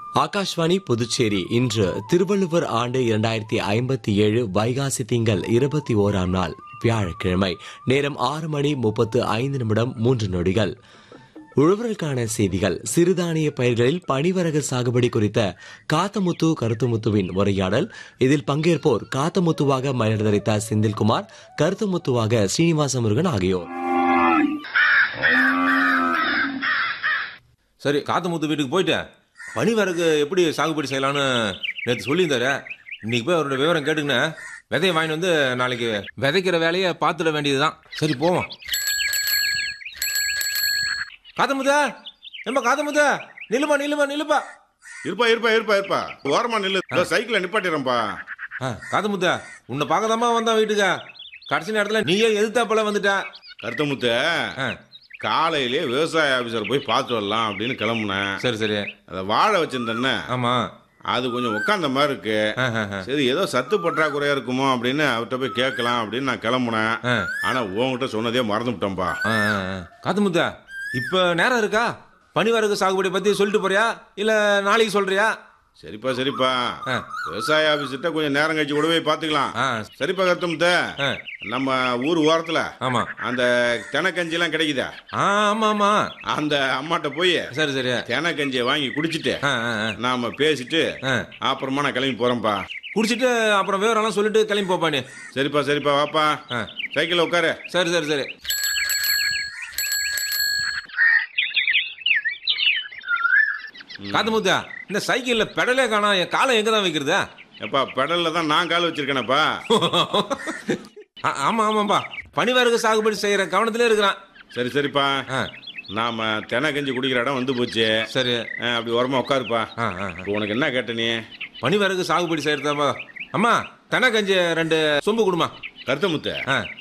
ஆகாஷ்வாணி புதுச்சேரி இன்று திருவள்ளுவர் ஆண்டு இரண்டாயிரத்தி ஐம்பத்தி ஏழு வைகாசி திங்கள் இருபத்தி ஓராம் நாள் வியாழக்கிழமை நேரம் ஆறு மணி முப்பத்து ஐந்து நிமிடம் மூன்று நொடிகள் உழவர்களுக்கான செய்திகள் சிறுதானிய பயிர்களில் பனிவரகு சாகுபடி குறித்த காத்தமுத்து கருத்துமுத்துவின் உரையாடல் இதில் பங்கேற்போர் காத்தமுத்துவாக மயிலடரித்த செந்தில்குமார் கருத்துமுத்துவாக ஸ்ரீனிவாச முருகன் ஆகியோர் சரி காத்தமுத்து வீட்டுக்கு போயிட்டேன் பனிவரகு எப்படி சாகுபடி செய்யலாம்னு நேற்று சொல்லியிருந்தாரு இன்னைக்கு போய் அவரோட விவரம் கேட்டுக்கினேன் விதையை வாங்கிட்டு வந்து நாளைக்கு விதைக்கிற வேலையை பார்த்துட வேண்டியதுதான் சரி போவோம் காத்தமுத்தா ஏம்பா காத்தமுத்தா நில்லுமா நில்லுமா நில்லுப்பா இருப்பா இருப்பா இருப்பா இருப்பா ஓரமா நில்லு இதோ சைக்கிளை நிப்பாட்டிடுறேன்ப்பா ஆ காத்தமுத்தா உன்னை பார்க்கதாம்மா வந்தான் வீட்டுக்கு கடைசி நேரத்தில் நீயே எதிர்த்தாப்பல வந்துட்ட கருத்தமுத்த ஆ காலையிலே விவசாய ஆபீசர் போய் பார்த்து வரலாம் அப்படின்னு கிளம்புனேன் சரி சரி அதை வாழை வச்சிருந்தேன்னே ஆமாம் அது கொஞ்சம் உட்காந்த மாதிரி இருக்கு ஆ ஆ ஆ சரி ஏதோ சத்து பற்றாக்குறையா இருக்குமோ அப்படின்னு அவர்கிட்ட போய் கேட்கலாம் அப்படின்னு நான் கிளம்புனேன் ஆ ஆனா உன்கிட்ட சொன்னதே மறந்துவிட்டேன்ப்பா ஆ, ஆ, ஆ. காத்துமுத்தா இப்ப நேரம் இருக்கா பனிவரகு சாகுபடி பத்தி சொல்லிட்டு போறியா இல்ல நாளைக்கு சொல்றியா சரிப்பா சரிப்பா ஆ. விவசாய ஆபீஸ்கிட்ட கொஞ்சம் நேரம் கழிச்சு கூட போய் பார்த்துக்கலாம் ஆ, சரிப்பா கருத்தமுத்த ஆ, நம்ம ஊர் ஓரத்துல ஆமா அந்த தெனக்கஞ்சிலாம் கிடைக்குதா ஆ, ஆமா ஆமா அந்த அம்மாட்ட போய் சரி சரி தெனக்கஞ்சியை வாங்கி குடிச்சிட்டு ஆ, ஆ, ஆ. நாம பேசிட்டு ஆ. அப்புறமா நான் கிளம்பி போறேன்ப்பா குடிச்சிட்டு அப்புறம் விவரம்லாம் சொல்லிட்டு கிளம்பி போப்பா நீ சரிப்பா சரிப்பா வாப்பா ஆ, சைக்கிள் உட்காரு சரி சரி சரி காத்துமுத்தா இந்த சைக்கிள்ல பெடலே காணோம் என் காலை எங்க தான் வைக்கிறதா எப்பா பெடல்ல தான் நான் கால் வச்சிருக்கேனப்பா ஆ, ஆமா ஆமாப்பா பனிவரகு சாகுபடி செய்யற கவனத்திலே இருக்கிறான் சரி சரிப்பா ஆ, நாம தென கஞ்சி குடிக்கிற இடம் வந்து போச்சு சரி ஆ, அப்படி ஓரமா உட்காருப்பா ஆ, ஆ, ஆ. இப்போ உனக்கு என்ன கேட்ட நீ பனிவரகு சாகுபடி செய்யறதாப்பா அம்மா தெனக்கஞ்சி ரெண்டு சொம்பு கொடுமா கருத்தமுத்த ஆ